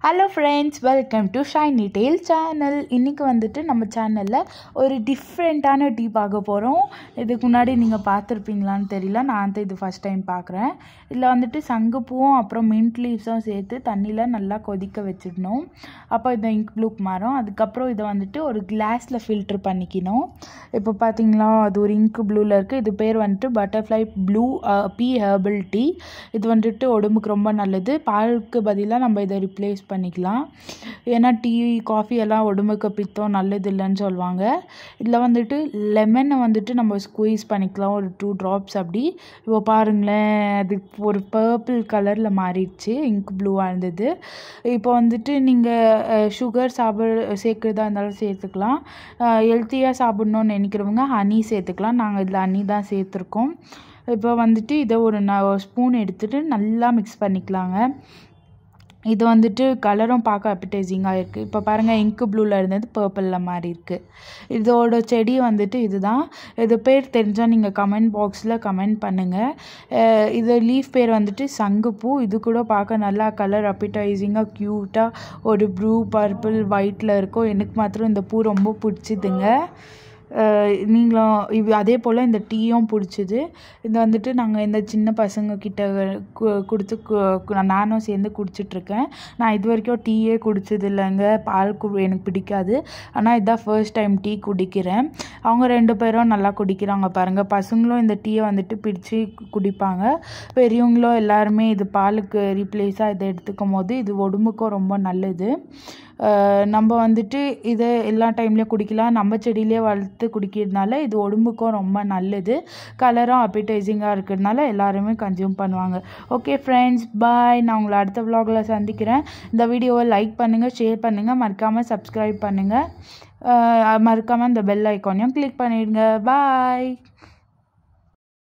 hello friends welcome to shiny tail channel இன்றைக்கி வந்துட்டு நம்ம சேனலில் ஒரு டிஃப்ரெண்ட்டான டீ பார்க்க போகிறோம் இதுக்கு முன்னாடி நீங்கள் பார்த்துருப்பீங்களான்னு தெரியல நான் வந்து இது ஃபஸ்ட் டைம் பார்க்குறேன் இதில் வந்துட்டு சங்குப்பூவும் அப்புறம் மின்ட் லீவ்ஸும் சேர்த்து தண்ணியில் நல்லா கொதிக்க வச்சிடணும் அப்போ இந்த இங்க் ப்ளூக் மாறும் அதுக்கப்புறம் இதை வந்துட்டு ஒரு கிளாஸில் ஃபில்ட்ரு பண்ணிக்கணும் இப்போ பார்த்தீங்களா அது ஒரு இங்க் ப்ளூவில் இருக்குது இது பேர் வந்துட்டு butterfly blue pea herbal tea இது வந்துட்டு உடம்புக்கு ரொம்ப நல்லது பாலுக்கு பதிலாக நம்ம இதை ரிப்ளேஸ் பண்ணிக்கலாம் ஏன்னா டீ காஃபி எல்லாம் உடம்புக்கு பித்தம் நல்லது இல்லைன்னு சொல்லுவாங்க இதில் வந்துட்டு லெமனை வந்துட்டு நம்ம ஸ்குவீஸ் பண்ணிக்கலாம் ஒரு டூ ட்ராப்ஸ் அப்படி இப்போ பாருங்களேன் அது ஒரு பர்பிள் கலரில் மாறிடுச்சு இங்க் ப்ளூவாக இருந்தது இப்போ வந்துட்டு நீங்கள் சுகர் சாப்பிட சேர்க்குறதா இருந்தாலும் சேர்த்துக்கலாம் ஹெல்த்தியாக சாப்பிட்ணுன்னு நினைக்கிறவங்க ஹனி சேர்த்துக்கலாம் நாங்கள் இதில் ஹனி தான் சேர்த்துருக்கோம் இப்போ வந்துட்டு இதை ஒரு ந ஸ்பூன் எடுத்துகிட்டு நல்லா மிக்ஸ் பண்ணிக்கலாங்க இது வந்துட்டு கலரும் பார்க்க அப்பிடைசிங்காக இருக்குது இப்போ பாருங்கள் இங்கு ப்ளூவில் இருந்தது பர்பிளில் மாறி இருக்குது இதோட செடி வந்துட்டு இதுதான் இது பேர் தெரிஞ்சால் நீங்கள் கமெண்ட் பாக்ஸில் கமெண்ட் பண்ணுங்கள் இது லீஃப் பேர் வந்துட்டு சங்குப்பூ இது கூட பார்க்க நல்லா கலர் அப்பிடைசிங்காக க்யூட்டாக ஒரு ப்ளூ பர்பிள் ஒயிட்டில் இருக்கும் எனக்கு மாத்திரம் இந்த பூ ரொம்ப பிடிச்சிதுங்க நீங்களும் இது அதே போல் இந்த டீயும் பிடிச்சிது இது வந்துட்டு நாங்கள் இந்த சின்ன பசங்கக்கிட்ட கொடுத்து நானும் சேர்ந்து குடிச்சிட்ருக்கேன் நான் இது வரைக்கும் டீயே குடிச்சது இல்லைங்க பால் கு எனக்கு பிடிக்காது ஆனால் இதுதான் ஃபர்ஸ்ட் டைம் டீ குடிக்கிறேன் அவங்க ரெண்டு பேரும் நல்லா குடிக்கிறாங்க பாருங்கள் பசங்களும் இந்த டீயை வந்துட்டு பிடிச்சி குடிப்பாங்க பெரியவங்களும் எல்லாருமே இது பாலுக்கு ரீப்ளேஸாக இதை எடுத்துக்கும் போது இது உடம்புக்கும் ரொம்ப நல்லது நம்ம வந்துட்டு இதை எல்லா டைம்லேயும் குடிக்கலாம் நம்ம செடியிலே வளர்த்து குடிக்கிறதுனால இது உடம்புக்கும் ரொம்ப நல்லது கலரும் அப்பிடைசிங்காக இருக்கிறதுனால எல்லாருமே கன்சியூம் பண்ணுவாங்க ஓகே ஃப்ரெண்ட்ஸ் பாய் நான் உங்களை அடுத்த விலாகில் சந்திக்கிறேன் இந்த வீடியோவை லைக் பண்ணுங்கள் ஷேர் பண்ணுங்கள் மறக்காமல் சப்ஸ்கிரைப் பண்ணுங்கள் மறக்காமல் இந்த பெல் ஐக்கானையும் கிளிக் பண்ணிடுங்க பாய்